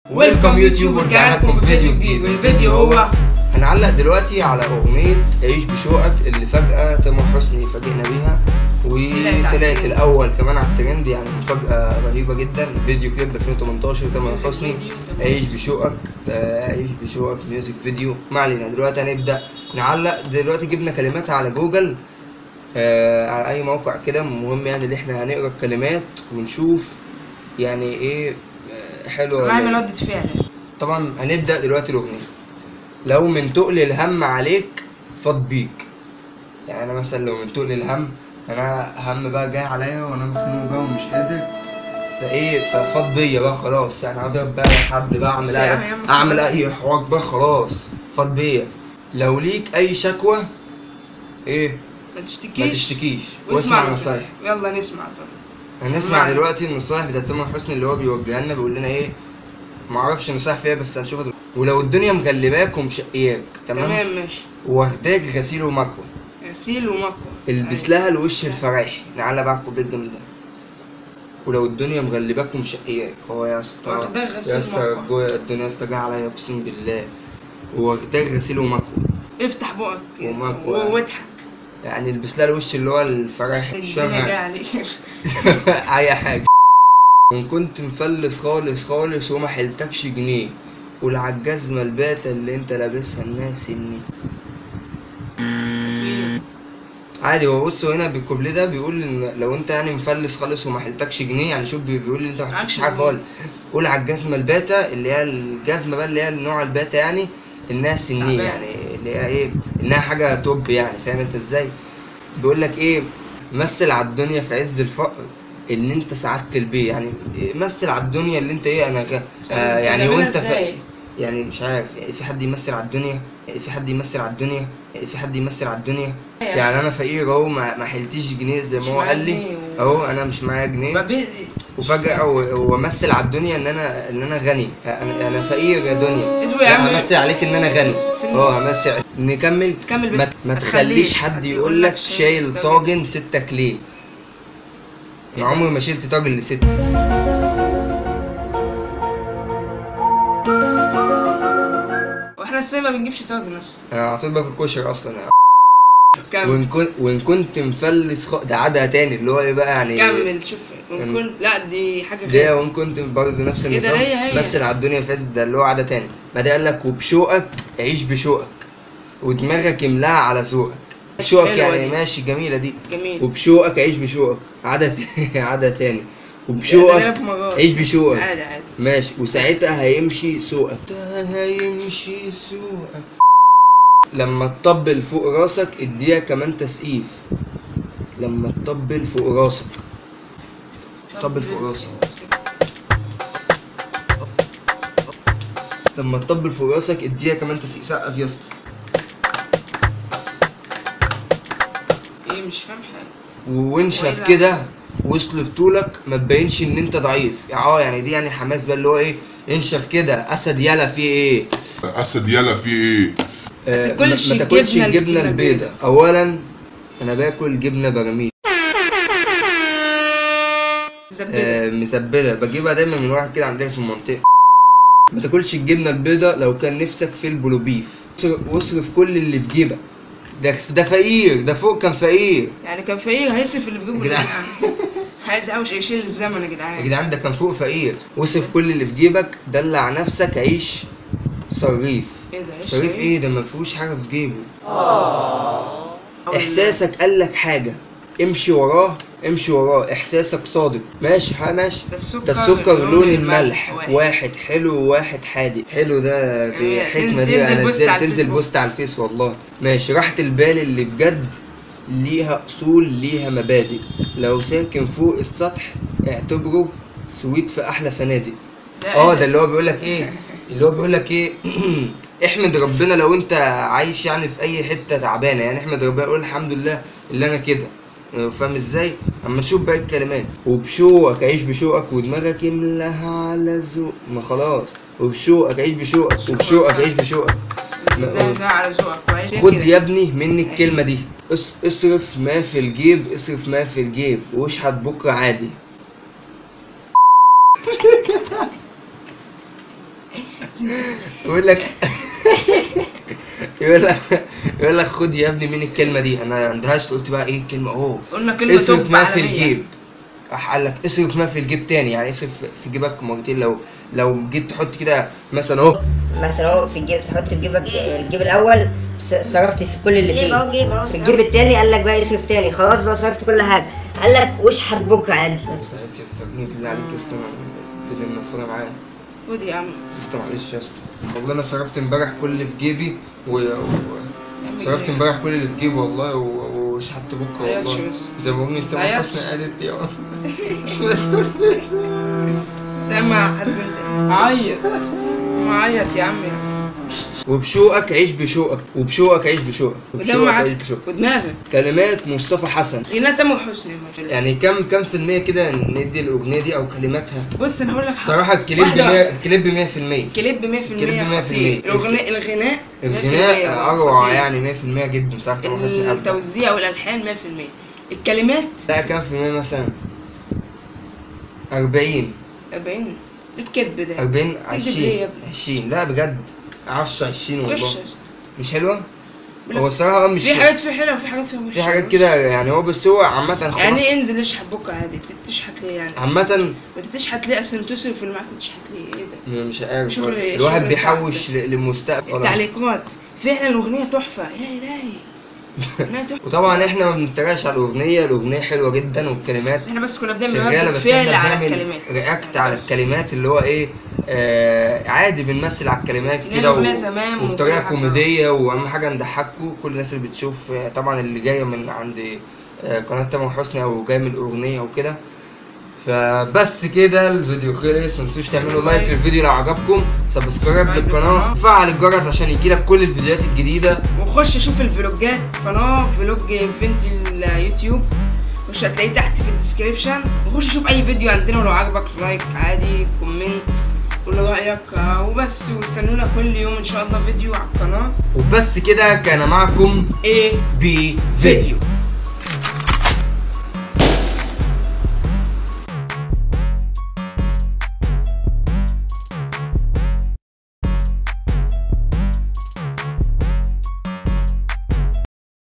ويلكم يوتيوب ورجعنا لكم بفيديو جديد والفيديو هو هنعلق دلوقتي على اغنية عيش بشوقك اللي فجأة تامر حسني فاجئنا بيها طلعت على وطلعت الترند. الاول كمان على الترند يعني مفاجأة رهيبة جدا فيديو كليب 2018 تامر ميوزك حسني فيديو، تامر عيش بشوقك آه، عيش بشوقك ميوزك فيديو ما علينا دلوقتي هنبدأ نعلق دلوقتي جبنا كلمات على جوجل آه، على اي موقع كده مهم يعني اللي احنا هنقرا الكلمات ونشوف يعني ايه آه، حلوة ولا نعمل إيه. ردة فعل طبعا هنبدا دلوقتي الاغنيه لو من تقل الهم عليك فاض بيك يعني انا مثلا لو من تقل الهم انا هم بقى جاي عليا وانا مخنوق بقى ومش قادر فايه ففاض بيا بقى خلاص يعني اضرب بقى حد بقى اعمل بس اي يا عم اعمل خلاص. اي حوار بقى خلاص فاض بيا لو ليك اي شكوى ايه ما تشتكيش ما تشتكيش واسمع واسمع نصايح نصايح يلا نسمع طب هنسمع سمعنا. دلوقتي النصايح بتاعت تامر حسني اللي هو بيوجهها لنا بيقول لنا ايه معرفش نصايح فيها بس هنشوفها دلوقتي ولو الدنيا مغلباك ومشقياك تمام, تمام ماشي واخداك غسيل ومكوى غسيل ومكوى البس أيوة. لها الوش الفرايحي نعلى بقى الكوبليه الجميل ده ولو الدنيا مغلباك ومشقياك هو يا اسطى واخداك غسيل يا اسطى ومكوى. جوه الدنيا يا اسطى جايه عليا اقسم بالله واخداك غسيل ومكوى افتح بقك ومكوى. و- واضحك يعني البس لها الوش اللي هو الفرايحي مش فاهم الدنيا جايه حاجة. عليك اي حاجه وان كنت مفلس خالص خالص وما حيلتكش جنيه قول عالجزمه الباته اللي انت لابسها الناس اني في عادي هو بص هو هنا بالكوبليه ده بيقول ان لو انت يعني مفلس خالص وما حيلتكش جنيه يعني شوف بي- بيقول ان انت ما حيلتكش معكش حاجه جنيه. خالص قول على الجزمه الباته اللي هي الجزمه بقى اللي هي النوع الباته يعني انها سنيه تعبان. يعني اللي هي ايه انها حاجه توب يعني فاهم انت ازاي بيقول لك ايه مثل على الدنيا في عز الفقر ان انت سعدت البيه يعني إيه، مثل على الدنيا اللي انت ايه انا غ... آه يعني بتعملها وانت إزاي؟ ف... يعني مش عارف يعني في حد يمثل على الدنيا في حد يمثل على الدنيا في حد يمثل على الدنيا يعني انا فقير اهو ما ما حلتيش جنيه زي مش ما هو معايا قال لي جنيه و- اهو انا مش معايا جنيه ببي- وفجأة و- وامثل على الدنيا ان انا ان انا غني انا انا فقير يا دنيا اسمه يا عم لا همثل عليك ان انا غني فيلم. اه همثل نكمل كمل بس. ما, ما تخليش حد يقول لك شايل طاجن ستك ليه انا عمري ما شلت طاجن لستي واحنا السنة ما بنجيبش طاجن اصلا انا على طول باكل كشري اصلا يعني. كمل وان كنت وان كنت مفلس خ... ده عادها تاني اللي هو ايه بقى يعني كمل شوف يعني- ونكون لا دي حاجة ده غير وان كنت برضه نفس كده النظام هي هي. مثل على الدنيا فاز ده اللي هو عادة تاني بعدين قال لك وبشوقك عيش بشوقك ودماغك املاها على ذوقك ماشي، شوقك حلوة يعني دي. ماشي جميلة دي جميل وبشوقك عيش بشوقك عادة عادة تاني ده وبشوقك ثلاث مرات. عيش بشوقك عادي عادي ماشي وساعتها هيمشي سوقك هيمشي سوقك لما تطبل فوق راسك اديها كمان تسقيف لما تطبل فوق راسك طبل فوق راسك. لما تطبل فوق راسك اديها كمان تسقيف سقف يا اسطى ايه مش فاهم حاجة وانشف وإذا- كده وصل بطولك ما تبينش ان انت ضعيف اه يعني دي يعني حماس بقى اللي هو ايه انشف كده اسد يلا في ايه اسد يلا في ايه آه، تاكلش ما تاكلش الجبنة الجبنه البيضاء. البيضاء اولا انا باكل جبنه براميل زبدة آه مسبله بجيبها دايما من واحد كده عندنا في المنطقه ما تاكلش الجبنه البيضاء لو كان نفسك في البلوبيف واصرف كل اللي في جيبك ده ده فقير ده فوق كان فقير يعني كان فقير هيصرف اللي في جيبه يا جدعان. جدعان عايز عاوز يشيل الزمن يا يا جدعان جدعان ده كان فوق فقير واصرف كل اللي في جيبك دلع نفسك عيش صريف ايه ده عيش صريف صريف؟ ايه ده ما فيهوش حاجه في جيبه أو احساسك قالك حاجه امشي وراه امشي وراه احساسك صادق ماشي ها ماشي ده السكر ده السكر لون لون الملح الملح واحد. واحد حلو وواحد حادق حلو ده دي جميل. حكمه تن- دي تنزل بوست انزل على تنزل الفيسبوك. بوست على الفيس والله ماشي راحة البال اللي بجد ليها اصول ليها مبادئ لو ساكن فوق السطح اعتبره سويت في احلى فنادق اه ده اللي هو بيقول لك ايه اللي هو بيقول لك ايه احمد ربنا لو انت عايش يعني في اي حته تعبانه يعني احمد ربنا قول الحمد لله اللي انا كده فاهم ازاي اما نشوف باقي الكلمات وبشوقك عيش بشوقك ودماغك املاها على ذوق ما خلاص وبشوقك عيش بشوقك وبشوقك عيش بشوقك ده ده على ذوقك وعايز خد كده. يا ابني مني الكلمه دي اس- اصرف ما في الجيب اصرف ما في الجيب واشحت بكره عادي يقول لك يقول لك يقول لك خد يا ابني مين الكلمه دي انا اندهشت قلت بقى ايه الكلمه اوه قلنا كلمة اصرف توب ما في عالمية. الجيب راح قال لك اصرف ما في الجيب تاني يعني اصرف في جيبك مرتين لو لو جيت تحط كده مثلا اهو مثلا اهو في الجيب تحط في جيبك الجيب الاول س- صرفت في كل اللي جيب اهو فيه جيب اهو في الجيب التاني قال لك بقى اصرف تاني خلاص بقى صرفت كل حاجه قال لك واشحت بكره عادي بس بس عايز يا اسطى ابني بالله عليك يا اسطى أنا- دي اللي منفوره معايا خد يا عم يا اسطى معلش يا اسطى والله انا صرفت امبارح كل اللي في جيبي و... و... صرفت امبارح كل اللي في جيبي والله و- وشحت بكره عيطش والله بس. زي ما امي انت عيطش. حسني قالت لي اه سامع حزنت عيط ما عيط يا عم وبشوقك عيش بشوقك وبشوقك عيش بشوقك وبشوقك عيش ودمعك بشوقك ودماغك كلمات مصطفى حسن غنى تامر حسني ما شاء الله. يعني كم كم في المية كده ندي الأغنية دي أو كلماتها بص انا هقول لك حاجة. صراحة الكليب واحدة بمية الكليب بمية في المية كليب 100% كليب 100%. خطير الغناء الغناء 100% الغناء أروع خطير. يعني مية في المية جدا بصراحة تامر حسني أبدع التوزيع والالحان 100% الكلمات لا كم في المية مثلا أربعين 40 الكذب ده أربعين تكذب ليه يا عشرين ابني؟ عشرين لا بجد عشرة عشرين والله وحشه يا اسطى. مش حلوة؟ لا. هو الصراحة مش في حاجات فيها حلوه وفي حاجات فيها وحشه في حاجات كده يعني هو بس هو عامة خلاص يعني ايه انزل اشحت بكره عادي انت تشحت ليه يعني عامة انت تشحت ليه اصلا تصرف اللي معاك وتشحت ليه ايه ده مش عارف شغل- والله. الواحد شغل بيحوش ل- للمستقبل التعليقات فعلا الاغنيه تحفه يا الهي اغنيه تحفه وطبعا احنا ما بنتريقش على الاغنيه الاغنيه حلوه جدا والكلمات بس احنا بس كنا بنعمل شغاله ردة بس فعل احنا على بنعمل الكلمات رياكت على بس. الكلمات اللي هو ايه آه عادي بنمثل على الكلمات يعني كده الأغنية تمام وبطريقه وكل حاجة. كوميديه واهم حاجه نضحككم كل الناس اللي بتشوف آه، طبعا اللي جايه من عند آه، قناه تامر حسني او جاي من الاغنيه وكده فبس كده الفيديو خلص ما تنسوش تعملوا لايك للفيديو لو عجبكم سبسكرايب سبسكرايب للقناه للقناة. وفعل الجرس عشان يجيلك كل الفيديوهات الجديده وخش شوف الفلوجات قناه فلوج فينتي اليوتيوب خش هتلاقيه تحت في الديسكريبشن وخش شوف اي فيديو عندنا ولو عجبك لايك عادي كومنت قول رايك آه، وبس واستنونا كل يوم ان شاء الله فيديو على القناه وبس كده كان معكم ايه بفيديو